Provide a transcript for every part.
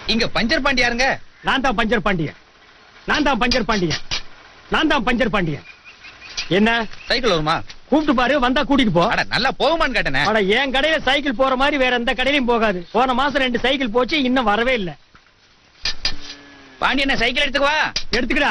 இங்க பஞ்சர் பாண்டியாருங்க நான் தான் பஞ்சர் பாண்டியன் நான் தான் பஞ்சர் பாண்டியன் நான் தான் பஞ்சர் பாண்டியன் என்ன சைக்கிள் வருமா கூப்பிட்டு பாரு வந்தா கூட்டிட்டு போ அட நல்லா போகுமான்னு கேட்டனே அட என் கடையில சைக்கிள் போற மாதிரி வேற எந்த கடையிலயும் போகாது போன மாசம் ரெண்டு சைக்கிள் போச்சு இன்னும் வரவே இல்ல பாண்டியண்ணே சைக்கிள் எடுத்துக்குவா எடுத்துக்கடா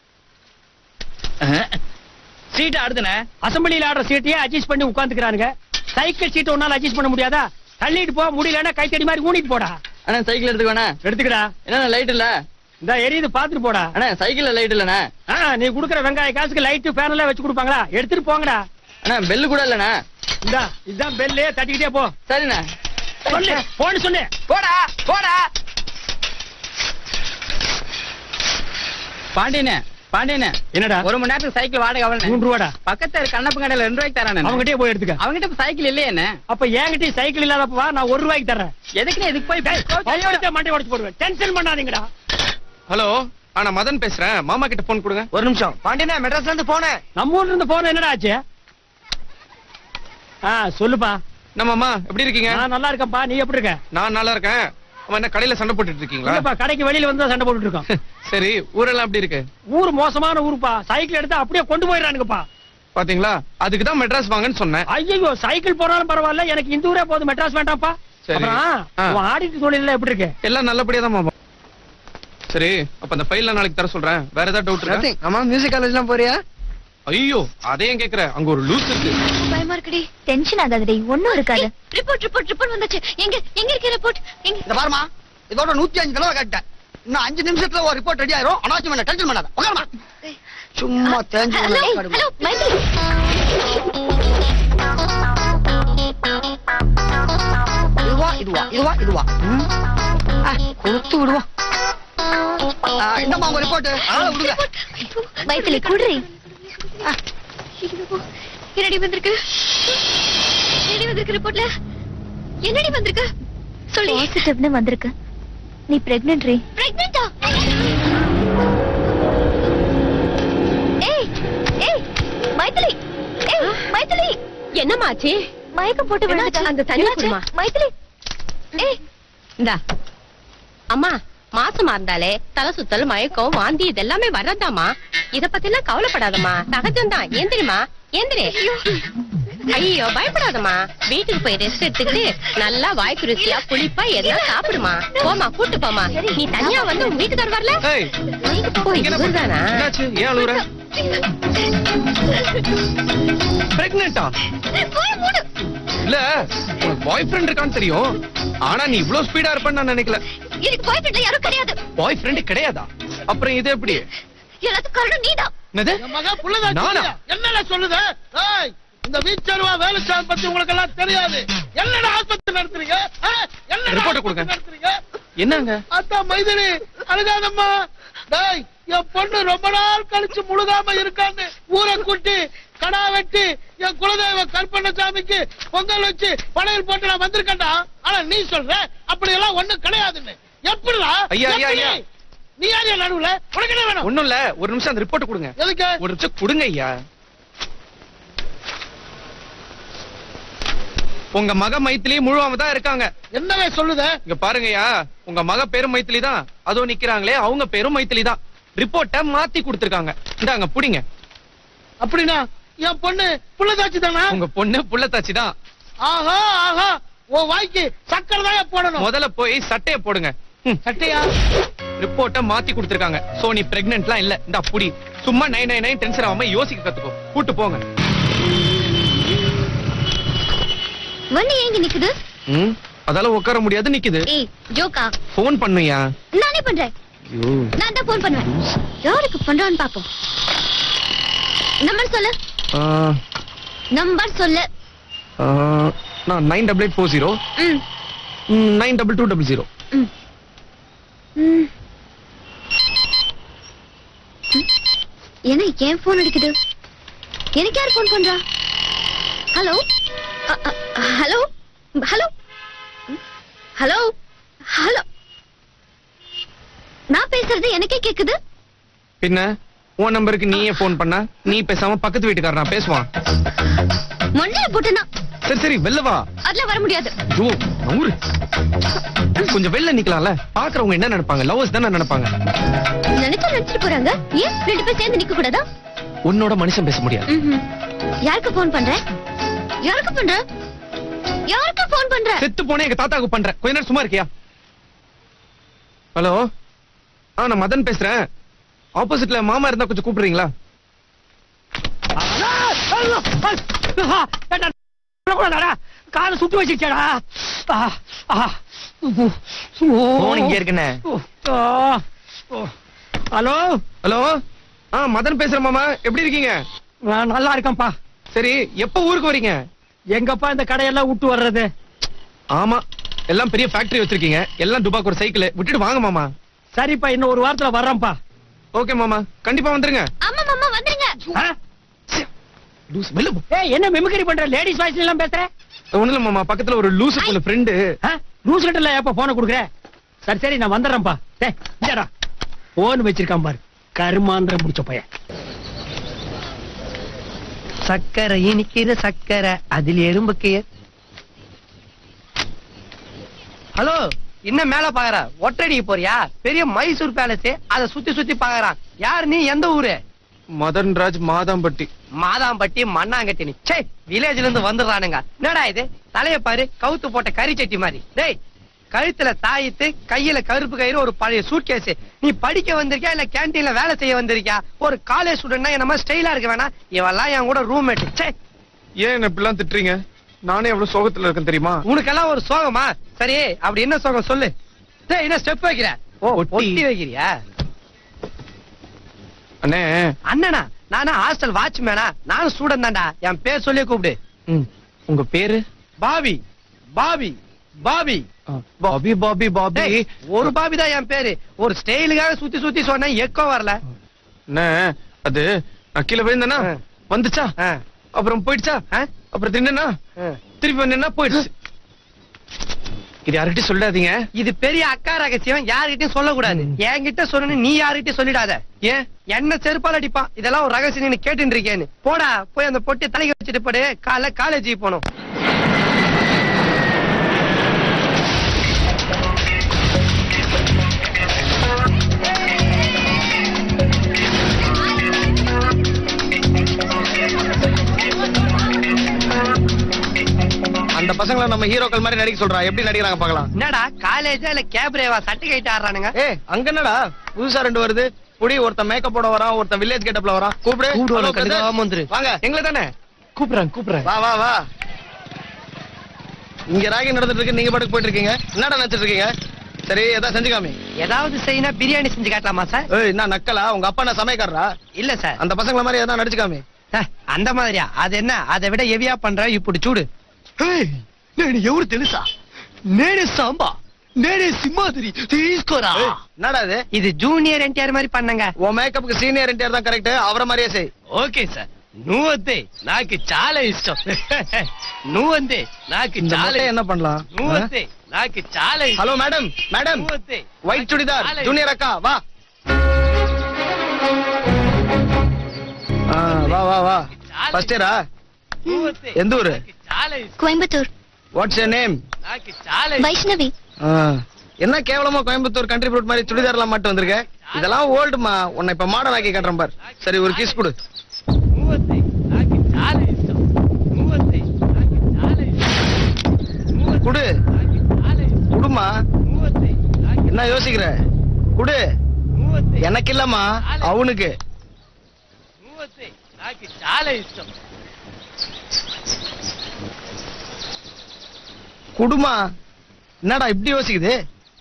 சீட் அடுத்துனே அசம்பிளியில ஆடுற சீட்டையே அட்ஜஸ்ட் பண்ணி உட்காந்துக்கிறானுங்க சைக்கிள் சீட் ஒன்னால அட்ஜஸ்ட் பண்ண முடியாதா தள்ளிட்டு போ முடியலன்னா கைத்தடி மாதிரி ஊனிட்டு போடா அண்ணா சைக்கிள் எடுத்துக்கோண்ணே எடுத்துக்கடா என்ன லைட் இல்ல இந்த எரியுது பாத்துட்டு போடா அண்ணா சைக்கிள்ல லைட் இல்லண்ணே ஆ, நீ குடுக்குற வெங்காய காசுக்கு லைட் ஃபேன் எல்லாம் வச்சு கொடுப்பாங்களா எடுத்துட்டு போங்கடா அண்ணா பெல்லு கூட இல்லண்ணே இந்த இதுதான் பெல்லு தட்டிக்கிட்டே போ சரிண்ணே சொல்லு போன்னு சொல்லு போடா போடா பாண்டியனே பாண்டியனே என்னடா ஒரு மணி நேரத்துக்கு சைக்கிள் வாடகை மூணு அவ்வளவு ரூபாடா பக்கத்துல கண்ணப்ப கடையில ரெண்டு ரூபாய்க்கு தரானே அவங்ககிட்டயே போய் எடுத்துக்க அவங்ககிட்ட இப்ப சைக்கிள் இல்லையே என்ன அப்ப என்கிட்ட சைக்கிள் இல்லாதப்ப வா நான் ஒரு ரூபாய்க்கு தர்றேன் எதுக்கு எதுக்கு போய் கையோட மண்டை உடைச்சு போடுவேன் டென்ஷன் பண்ணாதீங்கடா ஹலோ ஆ நான் மதன் பேசுறேன் மாமா கிட்ட போன் கொடுங்க ஒரு நிமிஷம் பாண்டியண்ணே மெட்ராஸ்ல இருந்து போனேன் நம்ம ஊர்ல இருந்து போன என்னடா ஆச்சு ஆ சொல்லுப்பா நம்மம்மா எப்படி இருக்கீங்க நான் நல்லா இருக்கேன்ப்பா நீ எப்படி இருக்க நான் நல்லா இருக்கேன் அவன் என்ன கடையில சண்டை போட்டுட்டு இருக்கீங்களா இல்லப்பா கடைக்கு வெளியில வந்து தான் சண்டை போட்டுட்டு இருக்கோம் சரி ஊரெல்லாம் எப்படி இருக்கு ஊர் மோசமான ஊருப்பா சைக்கிள் எடுத்து அப்படியே கொண்டு போயிடறானுங்கப்பா பாத்தீங்களா அதுக்கு தான் மெட்ராஸ் வாங்கன்னு சொன்னேன் ஐயோ சைக்கிள் போனாலும் பரவாயில்ல எனக்கு இந்த ஊரே போதும் மெட்ராஸ் வேண்டாம்ப்பா சரி. அப்புறம் ஆ. உன் ஆடிட்டு தொழில எப்படி இருக்கு எல்லாம் நல்லபடியா தான் மாமா சரி அப்ப அந்த ஃபைல்ல நாளைக்கு தர சொல்றேன் வேற ஏதாவது டவுட் இருக்கா ஆமா மியூசிக் காலேஜ்லாம் போறியா ஐயோ அதையும் கேக்குற அங்க ஒரு லூஸ் இருக்கு பயமா இருக்குடி டென்ஷன் ஆகாதடி ஒண்ணும் இருக்காது ரிப்போர்ட் ரிப்போர்ட் ரிப்போர்ட் வந்துச்சு எங்க எங்க இருக்கு ரிப்போர்ட் எங்க இந்த பாருமா இதோட நூத்தி அஞ்சு தடவை கேட்டேன் இன்னும் அஞ்சு நிமிஷத்துல ஒரு ரிப்போர்ட் ரெடி ஆயிரும் அனாவசியம் பண்ண டென்ஷன் பண்ணாத உட்காருமா சும்மா தேஞ்சு ஹலோ போன ஹலோ மைதிலி இதுவா இதுவா இதுவா இதுவா ம். ஆ, கொடுத்து விடுவோம் ஆ, இந்தாம்மா உங்க ரிப்போர்ட் விடுங்க மைதிலி குடுறி ஆ, என்னடி வந்திருக்கு என்னடி வந்திருக்கு ரிப்போர்ட்ல என்னடி வந்திருக்கு சொல்லு பாசிட்டிவ்னு வந்திருக்கு நீ பிரெக்னன்ட் ரீ பிரெக்னன்ட்டா ஏய் ஏய் மைதிலி ஏய் மைதிலி என்னமாச்சு மயக்கம் போட்டு விழுந்துட்டா அந்த தண்ணி என்னாச்சு? குடுமா. மைதிலி ஏய் இந்தா அம்மா மாசமா இருந்தாலே தலை சுத்தல் மயக்கம் வாந்தி இதெல்லாமே வர்றதாமா இத பத்தி எல்லாம் கவலைப்படாதம்மா சகஜம்தான் ஏந்திரிமா ஏந்திரி ஐயோ பயப்படாதம்மா வீட்டுக்கு போய் ரெஸ்ட் எடுத்துக்கிட்டு நல்லா வாய்க்கு ருசியா புளிப்பா எதனா சாப்பிடுமா போமா கூட்டு போமா நீ தனியா வந்து உங்க வீட்டுக்கார் வரல ஏய் போய் இங்க என்ன பண்ற? இவர்தானா என்னாச்சு ஏன் அழுகுற பிரெக்னெண்டா போய் மூடு இல்ல உனக்கு பாய் ஃப்ரெண்ட் இருக்கான்னு தெரியும் ஆனா நீ இவ்ளோ ஸ்பீடா இருப்பேன்னு நான் நினைக்கல எனக்கு பாய் ஃப்ரெண்ட் யாரும் கிடையாது பாய் ஃப்ரெண்ட் கிடையாதா அப்புறம் இது எப்படி எல்லாத்துக்கும் காரணம் நீதான் என்னது மகா புள்ளதான் நானா? என்னடா சொல்லுது ஏய், இந்த வீச்சருவா வேலுச்சாமி பத்தி உங்களுக்கு எல்லாம் தெரியாது என்னடா ஆஸ்பத்திரி நடத்துறீங்க ஆ? என்னடா ரிப்போர்ட் ஆஸ்பத்திரி கொடுங்க. நடத்துறீங்க என்னங்க அதான் மைதிலி அழுகாதம்மா டேய் என் பொண்ணு ரொம்ப நாள் கழிச்சு முழுகாம இருக்கான்னு ஊரை கூட்டி கடா வெட்டி என் குலதெய்வ கற்பண்ணசாமிக்கு பொங்கல் வச்சு படையல் போட்டு நான் வந்திருக்கேன்டா ஆனா நீ சொல்ற அப்படி எல்லாம் ஒண்ணும் கிடையாதுன்னு எப்படிடா ஐயா, ஐயா, எப்படி? ஐயா. நீ யார் என் நடுவுல உனக்கு என்ன வேணும் ஒண்ணும் இல்ல ஒரு நிமிஷம் அந்த ரிப்போர்ட் கொடுங்க எதுக்கு ஒரு நிமிஷம் கொடுங்க ஐயா உங்க மக மைத்திலி முழுவாம தான் இருக்காங்க என்னவே சொல்லுத இங்க பாருங்கய்யா உங்க மக பேரும் மைத்திலி தான் அதோ நிக்கிறாங்களே அவங்க பேரும் மைத்திலி தான் ரிப்போர்ட்ட மாத்தி கொடுத்திருக்காங்க இந்தாங்க புடிங்க அப்படின்னா என் பொண்ணு புள்ளதாச்சி தானா உங்க பொண்ணு புள்ளத்தாச்சி தான் ஆஹா ஆஹா உன் வாய்க்கு சக்கரை தான் போடணும் முதல்ல போய் சட்டைய போடுங்க ம், சட்டையா ரிப்போர்ட்ட மாத்தி கொடுத்திருக்காங்க சோ நீ பிரெக்னென்ட்லாம் இல்ல இந்த புடி சும்மா நைன் நைன் நைன் டென்ஷன் ஆகாம யோசிக்க கத்துக்கோ கூட்டு போங்க வண்டி ஏங்கி நிக்குது ம் அதால உட்கார முடியாது நிக்குது ஏய் ஜோக்கா போன் பண்ணுயா நானே பண்றேன் ஐயோ நான் தான் போன் பண்ணுவேன் யாருக்கு பண்றான்னு பாப்போம் நம்பர் சொல்லு ஆ, நம்பர் சொல்லு ஆ, நான் nine double eight four zero ம் nine double two double zero ம் ம். ம். என்ன ஏன் போன் அடிக்குது எனக்கு யார் போன் பண்றா ஹலோ அ, அ, ஹலோ ஹலோ ம். ஹலோ ஹலோ நான் பேசுறது எனக்கே கேக்குது பின்ன உன் நம்பருக்கு நீயே ஃபோன் பண்ண நீ பேசாம பக்கத்து வீட்டுக்காரனா பேசுவான் மொண்ணைய போட்டுனா சரி சரி வெளில வா அதெல்லாம் வர முடியாது ஐயோ நவுரு கொஞ்சம் வெளில நிக்கலாம்ல பாக்குறவங்க என்ன நினைப்பாங்க லவ்வர்ஸ் தானே நினைப்பாங்க நினைச்சா நினைச்சிட்டு போறாங்க ஏன் ரெண்டு பேரும் சேர்ந்து நிக்க கூடாதா உன்னோட மனுஷன் பேச முடியாது ம்ஹும். யாருக்கு போன் பண்ற யாருக்கு பண்ற யாருக்கு போன் பண்ற செத்து போனே எங்க தாத்தாவுக்கு பண்றேன் கொஞ்ச நேரம் சும்மா இருக்கியா ஹலோ ஆ நான் மதன் பேசுறேன் ஆப்போசிட்ல மாமா இருந்தா கொஞ்சம் கூப்பிடுறீங்களா காலை சுட்டு வச்சிருச்சேடா போன் இங்க இருக்குண்ணே ஹலோ ஹலோ ஆ மதன் பேசுறேன் மாமா எப்படி இருக்கீங்க நான் நல்லா இருக்கேன்ப்பா சரி எப்ப ஊருக்கு வரீங்க எங்கப்பா இந்த கடையெல்லாம் விட்டு வர்றது ஆமா எல்லாம் பெரிய ஃபேக்டரி வச்சிருக்கீங்க எல்லாம் துபாக்கு ஒரு சைக்கிள் விட்டுட்டு வாங்க மாமா சரிப்பா இன்னும் ஒரு வாரத்துல வர்றேன்ப்பா ஓகே மாமா கண்டிப்பா வந்துருங்க ஆமா மாமா வந்துருங்க ஆ? லூஸ் வெளில போ. ஏய் என்ன மிமிக்ரி பண்ற லேடிஸ் வாய்ஸ் எல்லாம் பேசுற ஒண்ணும் இல்ல மாமா பக்கத்துல ஒரு லூசு பொண்ணு ஃப்ரெண்டு லூஸ் லெட்டர்ல எப்ப போன குடுக்குற சரி சரி நான் வந்துடுறேன்ப்பா டேய் இங்கடா போன் வச்சிருக்கான் பாரு கருமாந்திரம் முடிச்ச பையன் சக்கரை இனிக்கிற சக்கரை அதில் எறும்புக்கு ஹலோ என்ன மேல பாக்குற ஒட்டடிக்கு போறியா பெரிய மைசூர் பேலஸ் அத சுத்தி சுத்தி பாக்குறான் யார் நீ எந்த ஊரு மதன் ராஜ் மாதாம்பட்டி மாதாம்பட்டி மண்ணாங்கட்டி நீ சே வில்லேஜ்ல இருந்து வந்துடுறானுங்க என்னடா இது தலைய பாரு கவுத்து போட்ட கறி சட்டி மாதிரி டேய் கழுத்துல தாயித்து கையில கருப்பு கயிறு ஒரு பழைய சூட்கேஸ் நீ படிக்க வந்திருக்கியா இல்ல கேண்டீன்ல வேலை செய்ய வந்திருக்கியா ஒரு காலேஜ் ஸ்டூடெண்ட்னா என்ன மாதிரி ஸ்டைலா இருக்க வேணா இவெல்லாம் என் கூட ரூம்மேட் சே ஏன் என்ன இப்படிலாம் திட்டுறீங்க நானே எவ்வளவு சோகத்துல இருக்கேன் தெரியுமா உனக்கெல்லாம் ஒரு சோகமா சரி அப்படி என்ன சோகம் சொல்லு டேய் என்ன ஸ்டெப் வைக்கிற ஓ ஒட்டி. ஒட்டி வைக்கிறியா அண்ணே அண்ணனா நானா ஹாஸ்டல் வாட்ச்மேனா நானும் ஸ்டூடெண்ட் தான்டா என் பேர் சொல்லி கூப்பிடு ம், உங்க பேரு பாபி பாபி பாபி ஆ, பாபி பாபி பாபி டேய், ஒரு பாபி தான் என் பேரு ஒரு ஸ்டைலுக்காக சுத்தி சுத்தி சொன்னேன் எக்கோ வரல அண்ணே அது நான் கீழே விழுந்தேனா ஆ. வந்துச்சா ஆ, அப்புறம் போயிடுச்சா ஆ, அப்புறம் தின்னா ஆ. திருப்பி வந்தேன்னா போயிடுச்சு இது யார்கிட்டயும் சொல்லாதீங்க இது பெரிய அக்கா ரகசியம் யாருகிட்டயும் சொல்லக்கூடாது என்கிட்ட சொன்னு நீ யாருகிட்டயும் சொல்லிடாத ஏன் என்ன செருப்பால் அடிப்பான் இதெல்லாம் ஒரு ரகசியம் நீ கேட்டுட்டு இருக்கேன்னு போடா போய் அந்த பொட்டி தலைக்கு வச்சுட்டு போடு காலைல காலேஜுக்கு போகணும் அந்த பசங்களை நம்ம ஹீரோக்கள் மாதிரி நடிக்க சொல்றா எப்படி நடிக்கிறாங்க பார்க்கலாம் என்னடா காலேஜா இல்ல கேப்ரேவா சட்டை கைட்டு ஆடுறானுங்க ஏ அங்க என்னடா புதுசா ரெண்டு வருது புடி ஒருத்தன் மேக்கப் போட வரான் ஒருத்தன் வில்லேஜ் கெட்டப்ல வரான் கூப்பிடு கூப்பிடு, Hello, கண்டிப்பா brother. வந்துரு. வாங்க எங்களை தானே கூப்பிடுறேன் கூப்பிடுறேன் வா வா வா இங்க ராகி நடந்துட்டு இருக்கு நீங்க பாட்டுக்கு போயிட்டு இருக்கீங்க என்னடா நினைச்சிட்டு இருக்கீங்க சரி ஏதாவது செஞ்சுக்காமி ஏதாவது செய்யணும் பிரியாணி செஞ்சு காட்டலாமா சார் ஏய் என்ன நக்கலா உங்க அப்பா என்ன சமையக்காரரா இல்ல சார் அந்த பசங்கள மாதிரி ஏதாவது நடிச்சுக்காமி சார், அந்த மாதிரியா அது என்ன அதை விட ஹெவியா பண்ற இப்படி சூடு నేను ఎవరు తెలుసా నేనే సాంబా నేనే సింహాద్రి తీసుకోరా ஏய், என்னடா இது இது ஜூனியர் என்டிஆர் மாதிரி பண்ணுங்க உன் மேக்கப்புக்கு சீனியர் என்டிஆர் தான் கரெக்ட் அவரை மாதிரியே செய் ఓకే సార్ నువ్వొద్దే నాకు చాలా ఇష్టం నువ్వొద్దే నాకు இந்த చాలా மொட்டையை என்ன பண்ணலாம் నువ్వొద్దే నాకు చాలా ఇష్టం ஹலோ மேடம் மேடம் నువ్వొద్దే ஒயிட் சுடிதார் ஜூனியர் அக்கா வா ஆ, வா வா வா ஃபர்ஸ்ட் இயரா నువ్వొద్దే எந்த ஊரு నాకు చాలా ఇష్టం கோயம்புத்தூர் வாட்ஸ் யர் நேம் నాకు చాలా ఇష్టం வைஷ்ணவி என்ன கேவலமா கோயம்புத்தூர் கண்ட்ரி ஃப்ரூட் மாதிரி சுடிதார்லாம் மட்டும் வந்திருக்க இதெல்லாம் ஓல்டுமா உன்னை இப்ப மாடல் ஆக்கி காட்டுறேன் பார் சரி ஒரு கிஸ் கொடு నువ్వొద్దే నాకు చాలా ఇష్టం నువ్వొద్దే నాకు చాలా ఇష్టం నువ్వొద్దే குடு నాకు చాలా ఇష్టం குடுமா నువ్వొద్దే నాకు என்ன யோசிக்கிற குடு నువ్వొద్దే எனக்கு இல்லம்மா அவனுக்கு నువ్వొద్దే నాకు చాలా ఇష్టం குடுமா என்னடா இப்படி யோசிக்குது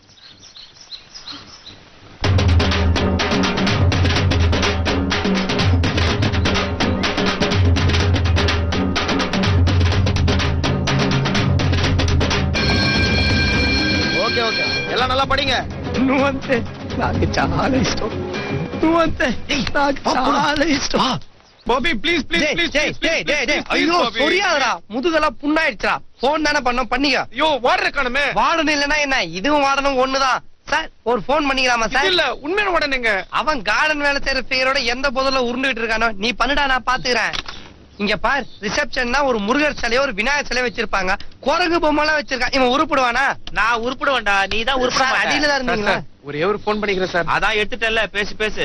ஓகே ஓகே எல்லாம் நல்லா படிங்க నువ్వంతే నాకు చాలా ఇష్టం నువ్వంతే నాకు చాలా ఇష్టం பாபி ப்ளீஸ் ப்ளீஸ் டேய், ப்ளீஸ் டேய், டேய், டேய், டேய், ஐயோ சொரியாதடா முதுகெல்லாம் புண்ணாயிடுச்சுடா போன் தானே பண்ணோம் பண்ணிக்க ஐயோ வாடற காணுமே வாடணும் இல்லனா என்ன இதுவும் வாடணும் ஒண்ணுதான் சார் ஒரு போன் பண்ணிக்கலாமா இது சார் இல்ல உண்மையான உடனேங்க அவன் கார்டன் வேலை செய்யற பேரோட எந்த பொருள உருண்டுகிட்டு இருக்கானோ நீ பண்ணுடா நான் பாத்துக்கிறேன் இங்க பார் ரிசப்ஷன்னா ஒரு முருகர் சிலையோ ஒரு விநாயகர் சிலையோ வச்சிருப்பாங்க குரங்கு பொம்மை எல்லாம் வச்சிருக்கான் இவன் உருப்பிடுவானா நான் உருப்பிடுவேன்டா நீ தான் உருப்பிட சார், மாட்ட. அடியில தான் சார், இருந்தீங்களா சார், ஒரே ஒரு போன் பண்ணிக்கிறேன் சார் அதான் எடுத்துட்டல்ல பேசு பேசு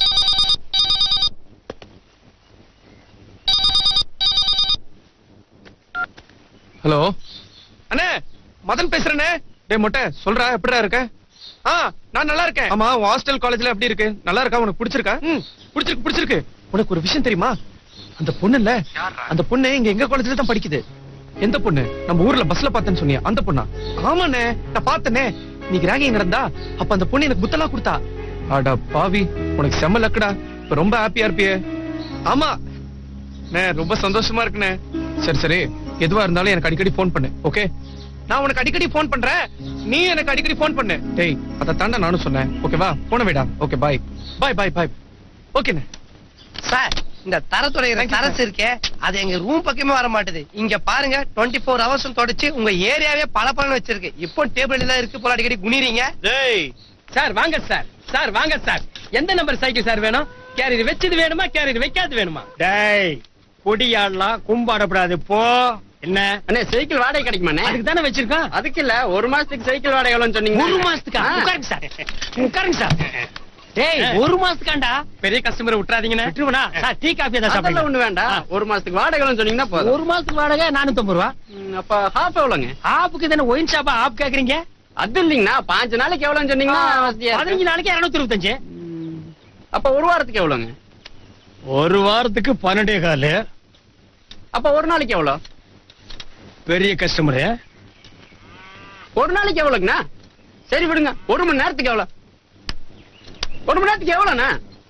ஹலோ அண்ணே மதன் பேசுறேனே டேய் மொட்டை சொல்றா எப்படிடா இருக்க ஆ நான் நல்லா இருக்கேன் ஆமா உன் ஹாஸ்டல் காலேஜ்ல எப்படி இருக்கு நல்லா இருக்கா உனக்கு பிடிச்சிருக்கா ம் பிடிச்சிருக்கு பிடிச்சிருக்கு உனக்கு ஒரு விஷயம் தெரியுமா அந்த பொண்ணு இல்ல அந்த பொண்ணு இங்க எங்க காலேஜ்ல தான் படிக்குது எந்த பொண்ணு நம்ம ஊர்ல பஸ்ல பார்த்தேன்னு சொன்னியா அந்த பொண்ணா ஆமாண்ணே நான் பார்த்தனே நீ ராகிங் நடந்தா அப்ப அந்த பொண்ணு எனக்கு புத்தலா கொடுத்தா அட பாவி உனக்கு செம்ம லக்குடா இப்ப ரொம்ப ஹாப்பியா இருப்பியே ஆமா அண்ணே ரொம்ப சந்தோஷமா இருக்குண்ணே சரி சரி எதுவா இருந்தாலும் எனக்கு அடிக்கடி ஃபோன் பண்ணு ஓகே நான் உனக்கு அடிக்கடி ஃபோன் பண்றேன் நீ எனக்கு அடிக்கடி ஃபோன் பண்ணு டேய் அத தாண்டா நானும் சொன்னேன் ஓகேவா போன வேடா ஓகே பாய் பாய் பாய் பாய் ஓகேண்ணே சார் இந்த தரத்துடைய Thank you, தரசு இருக்கே அது எங்க ரூம் பக்கமே வர மாட்டுது இங்க பாருங்க டுவெண்ட்டி ஃபோர் ஹவர்ஸ் தொடச்சு உங்க ஏரியாவே பல வச்சிருக்கு இப்போ டேபிள் தான் இருக்கு போல அடிக்கடி குனிறீங்க டேய் சார் வாங்க சார் சார் வாங்க சார் எந்த நம்பர் சைக்கிள் சார் வேணும் கேரியர் வச்சது வேணுமா கேரியர் வைக்காது வேணுமா டேய் கொடியாடலாம் கும்பாடப்படாது போ என்ன அண்ணே சைக்கிள் வாடகை கிடைக்குமாண்ணே அதுக்கு தானே வச்சிருக்கோம் அதுக்கு இல்ல ஒரு மாசத்துக்கு சைக்கிள் வாடகை எவ்வளவுன்னு சொன்னீங்க ஒரு மாசத்துக்கா உட்காருங்க சார் உட்காருங்க சார் டேய் ஒரு மாசத்துக்காண்டா பெரிய கஸ்டமர் விட்டுறாதீங்கண்ணே விட்டுருவனா சார் டீ காஃபி தான் அதெல்லாம் சாப்பிடுங்க ஒண்ணு வேண்டாம் ஒரு மாசத்துக்கு வாடகை எவ்வளவுன்னு சொன்னீங்கன்னா போதும் ஒரு மாசத்துக்கு வாடகை நானூத்தம்பது ரூபா ம், அப்ப ஹாஃப் எவ்வளவுங்க ஆப்புக்கு தானே ஒயின் ஷாப்பா ஆப் கேக்குறீங்க அது இல்லீங்கண்ணா பாஞ்சு நாளைக்கு எவ்வளவுன்னு சொன்னீங்கன்னா வசதியா இருக்கும். பதினஞ்சு நாளைக்கு இருநூத்தி இருபத்தஞ்சு ம், அப்ப ஒரு வாரத்துக்கு எவ்வளவுங்க ஒரு வாரத்துக்கு பன்னெண்டே காலு அப்ப ஒரு நாளைக்கு எவ்வளவு பெரிய கஸ்டமரு ஒரு நாளைக்கு எவ்வளவுங்கண்ணா சரி விடுங்க ஒரு மணி நேரத்துக்கு எவ்வளவு ஒரு மணி நேரத்துக்கு எவ்வளவுண்ணா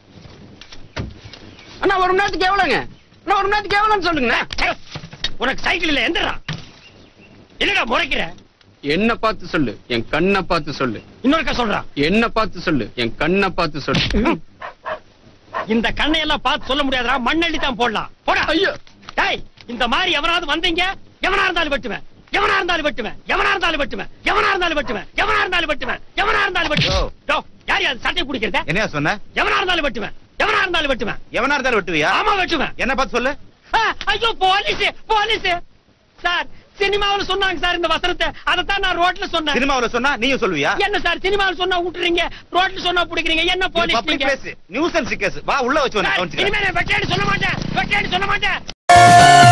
அண்ணா ஒரு மணி நேரத்துக்கு எவ்வளவுங்க அண்ணா ஒரு மணி நேரத்துக்கு எவ்வளவுன்னு சொல்லுங்கண்ணா உனக்கு சைக்கிள் இல்ல எந்திரா என்னடா முறைக்கிற என்ன பார்த்து சொல்லு என் கண்ணை பார்த்து சொல்லு இன்னொருக்கா சொல்றான் என்ன பார்த்து சொல்லு என் கண்ணை பார்த்து சொல்லு இந்த கண்ணை எல்லாம் பார்த்து சொல்ல முடியாதுடா மண்ணள்ளி தான் போடலாம் போடா ஐயோ டேய் இந்த மாதிரி எவனாவது வந்தீங்க எவனா இருந்தாலும் வெட்டுவேன் எவனா இருந்தாலும் வெட்டுவேன் எவனா இருந்தாலும் வெட்டுவேன் எவனா இருந்தாலும் வெட்டுவேன் எவனா இருந்தாலும் வெட்டுவேன் எவனா இருந்தாலும் வெட்டுவேன் டோ, யார் யார் சட்டை பிடிக்கிறத என்னையா சொன்ன எவனா இருந்தாலும் வெட்டுவேன் எவனா இருந்தாலும் வெட்டுவேன் எவனா இருந்தாலும் வெட்டுவியா ஆமா வெட்டுவேன் என்ன பார்த்து சொல்லு ஆ, ஐயோ போலீஸ் போலீஸ் சார் சினிமாவுல சொன்னாங்க சார் இந்த வசனத்தை அதைத்தான் நான் ரோட்ல சொன்னேன் சினிமாவுல சொன்னா நீயும் சொல்லுவியா என்ன சார் சினிமாவுல சொன்னா விட்டுறீங்க ரோட்ல சொன்னா பிடிக்கிறீங்க என்ன போலீஸ் பப்ளிக் நீங்க? பிளேஸ் நியூசன்ஸ் கேஸ் வா உள்ள வச்சு சார், கவனிச்சுக்கிறேன் இனிமே நான் வெட்டேன்னு சொல்ல மாட்டேன் வெட்டேன்னு சொல்ல மாட்டேன்